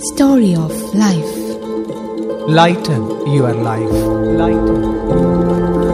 Story of Life. Lighten your life. Lighten.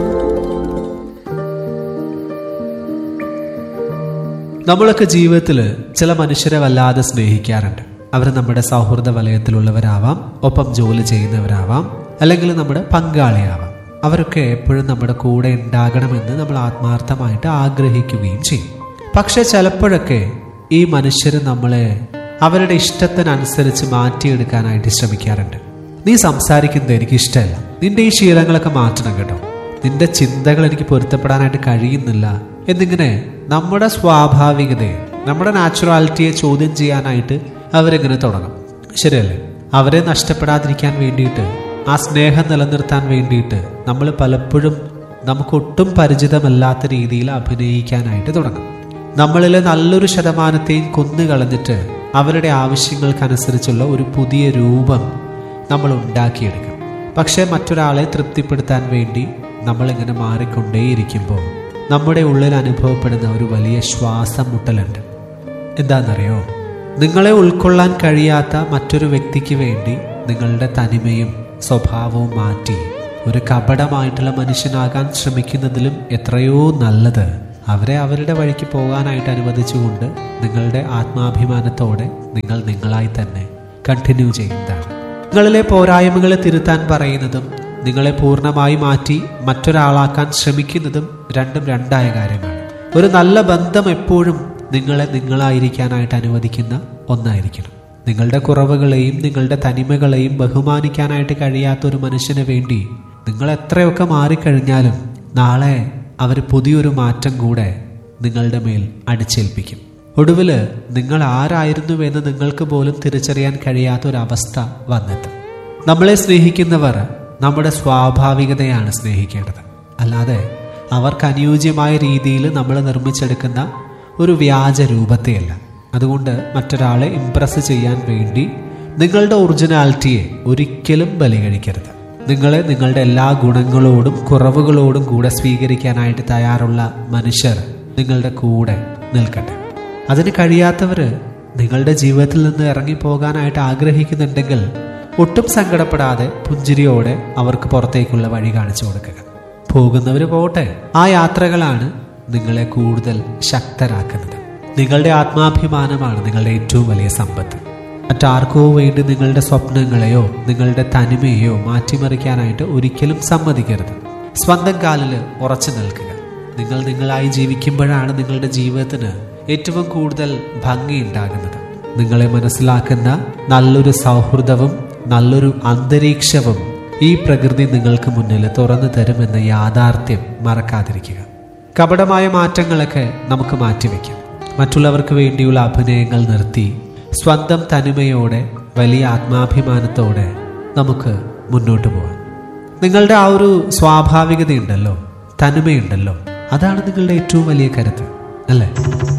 നമ്മളൊക്കെ ജീവിതത്തിൽ ചില മനുഷ്യരെ വല്ലാതെ സ്നേഹിക്കാറുണ്ട് അവർ നമ്മുടെ സൗഹൃദ വലയത്തിലുള്ളവരാവാം ഒപ്പം ജോലി ചെയ്യുന്നവരാവാം അല്ലെങ്കിൽ നമ്മുടെ പങ്കാളിയാവാം അവരൊക്കെ എപ്പോഴും നമ്മുടെ കൂടെ ഉണ്ടാകണമെന്ന് നമ്മൾ ആത്മാർത്ഥമായിട്ട് ആഗ്രഹിക്കുകയും ചെയ്യും പക്ഷെ ചിലപ്പോഴൊക്കെ ഈ മനുഷ്യർ നമ്മളെ അവരുടെ ഇഷ്ടത്തിനനുസരിച്ച് മാറ്റിയെടുക്കാനായിട്ട് ശ്രമിക്കാറുണ്ട് നീ സംസാരിക്കുന്നത് എനിക്ക് ഇഷ്ടമല്ല നിന്റെ ഈ ശീലങ്ങളൊക്കെ മാറ്റണം കേട്ടോ നിന്റെ ചിന്തകൾ എനിക്ക് പൊരുത്തപ്പെടാനായിട്ട് കഴിയുന്നില്ല എന്നിങ്ങനെ നമ്മുടെ സ്വാഭാവികതയെ നമ്മുടെ നാച്ചുറാലിറ്റിയെ ചോദ്യം ചെയ്യാനായിട്ട് അവരെങ്ങനെ തുടങ്ങും ശരിയല്ലേ അവരെ നഷ്ടപ്പെടാതിരിക്കാൻ വേണ്ടിയിട്ട് ആ സ്നേഹം നിലനിർത്താൻ വേണ്ടിയിട്ട് നമ്മൾ പലപ്പോഴും നമുക്കൊട്ടും പരിചിതമല്ലാത്ത രീതിയിൽ അഭിനയിക്കാനായിട്ട് തുടങ്ങും നമ്മളിലെ നല്ലൊരു ശതമാനത്തെയും കൊന്നുകളഞ്ഞിട്ട് അവരുടെ ആവശ്യങ്ങൾക്കനുസരിച്ചുള്ള ഒരു പുതിയ രൂപം നമ്മൾ ഉണ്ടാക്കിയെടുക്കും പക്ഷേ മറ്റൊരാളെ തൃപ്തിപ്പെടുത്താൻ വേണ്ടി നമ്മളിങ്ങനെ മാറിക്കൊണ്ടേയിരിക്കുമ്പോൾ നമ്മുടെ ഉള്ളിൽ അനുഭവപ്പെടുന്ന ഒരു വലിയ ശ്വാസം മുട്ടലുണ്ട് എന്താണെന്നറിയോ നിങ്ങളെ ഉൾക്കൊള്ളാൻ കഴിയാത്ത മറ്റൊരു വ്യക്തിക്ക് വേണ്ടി നിങ്ങളുടെ തനിമയും സ്വഭാവവും മാറ്റി ഒരു കപടമായിട്ടുള്ള മനുഷ്യനാകാൻ ശ്രമിക്കുന്നതിലും എത്രയോ നല്ലത് അവരെ അവരുടെ വഴിക്ക് പോകാനായിട്ട് അനുവദിച്ചുകൊണ്ട് നിങ്ങളുടെ ആത്മാഭിമാനത്തോടെ നിങ്ങൾ നിങ്ങളായി തന്നെ കണ്ടിന്യൂ ചെയ്യുന്നതാണ് നിങ്ങളിലെ പോരായ്മകളെ തിരുത്താൻ പറയുന്നതും നിങ്ങളെ പൂർണ്ണമായി മാറ്റി മറ്റൊരാളാക്കാൻ ശ്രമിക്കുന്നതും രണ്ടും രണ്ടായ കാര്യമാണ് ഒരു നല്ല ബന്ധം എപ്പോഴും നിങ്ങളെ നിങ്ങളായിരിക്കാനായിട്ട് അനുവദിക്കുന്ന ഒന്നായിരിക്കണം നിങ്ങളുടെ കുറവുകളെയും നിങ്ങളുടെ തനിമകളെയും ബഹുമാനിക്കാനായിട്ട് കഴിയാത്ത ഒരു മനുഷ്യന് വേണ്ടി നിങ്ങൾ എത്രയൊക്കെ മാറിക്കഴിഞ്ഞാലും നാളെ അവർ പുതിയൊരു മാറ്റം കൂടെ നിങ്ങളുടെ മേൽ അടിച്ചേൽപ്പിക്കും ഒടുവിൽ നിങ്ങൾ ആരായിരുന്നുവെന്ന് നിങ്ങൾക്ക് പോലും തിരിച്ചറിയാൻ കഴിയാത്ത ഒരവസ്ഥ വന്നെത്തും നമ്മളെ സ്നേഹിക്കുന്നവർ നമ്മുടെ സ്വാഭാവികതയാണ് സ്നേഹിക്കേണ്ടത് അല്ലാതെ അവർക്ക് അനുയോജ്യമായ രീതിയിൽ നമ്മൾ നിർമ്മിച്ചെടുക്കുന്ന ഒരു വ്യാജ രൂപത്തെയല്ല അതുകൊണ്ട് മറ്റൊരാളെ ഇംപ്രസ് ചെയ്യാൻ വേണ്ടി നിങ്ങളുടെ ഒറിജിനാലിറ്റിയെ ഒരിക്കലും ബലികഴിക്കരുത് നിങ്ങളെ നിങ്ങളുടെ എല്ലാ ഗുണങ്ങളോടും കുറവുകളോടും കൂടെ സ്വീകരിക്കാനായിട്ട് തയ്യാറുള്ള മനുഷ്യർ നിങ്ങളുടെ കൂടെ നിൽക്കട്ടെ അതിന് കഴിയാത്തവർ നിങ്ങളുടെ ജീവിതത്തിൽ നിന്ന് ഇറങ്ങിപ്പോകാനായിട്ട് ആഗ്രഹിക്കുന്നുണ്ടെങ്കിൽ ഒട്ടും സങ്കടപ്പെടാതെ പുഞ്ചിരിയോടെ അവർക്ക് പുറത്തേക്കുള്ള വഴി കാണിച്ചു കൊടുക്കുക പോകുന്നവർ പോട്ടെ ആ യാത്രകളാണ് നിങ്ങളെ കൂടുതൽ ശക്തരാക്കുന്നത് നിങ്ങളുടെ ആത്മാഭിമാനമാണ് നിങ്ങളുടെ ഏറ്റവും വലിയ സമ്പത്ത് മറ്റാർക്കോ വേണ്ടി നിങ്ങളുടെ സ്വപ്നങ്ങളെയോ നിങ്ങളുടെ തനിമയെയോ മാറ്റിമറിക്കാനായിട്ട് ഒരിക്കലും സമ്മതിക്കരുത് സ്വന്തം കാലിൽ ഉറച്ചു നിൽക്കുക നിങ്ങൾ നിങ്ങളായി ജീവിക്കുമ്പോഴാണ് നിങ്ങളുടെ ജീവിതത്തിന് ഏറ്റവും കൂടുതൽ ഭംഗിയുണ്ടാകുന്നത് നിങ്ങളെ മനസ്സിലാക്കുന്ന നല്ലൊരു സൗഹൃദവും നല്ലൊരു അന്തരീക്ഷവും ഈ പ്രകൃതി നിങ്ങൾക്ക് മുന്നിൽ തുറന്നു തരുമെന്ന യാഥാർത്ഥ്യം മറക്കാതിരിക്കുക കപടമായ മാറ്റങ്ങളൊക്കെ നമുക്ക് മാറ്റിവെക്കാം മറ്റുള്ളവർക്ക് വേണ്ടിയുള്ള അഭിനയങ്ങൾ നിർത്തി സ്വന്തം തനിമയോടെ വലിയ ആത്മാഭിമാനത്തോടെ നമുക്ക് മുന്നോട്ട് പോകാം നിങ്ങളുടെ ആ ഒരു സ്വാഭാവികതയുണ്ടല്ലോ തനിമയുണ്ടല്ലോ അതാണ് നിങ്ങളുടെ ഏറ്റവും വലിയ കരുത്ത് അല്ലേ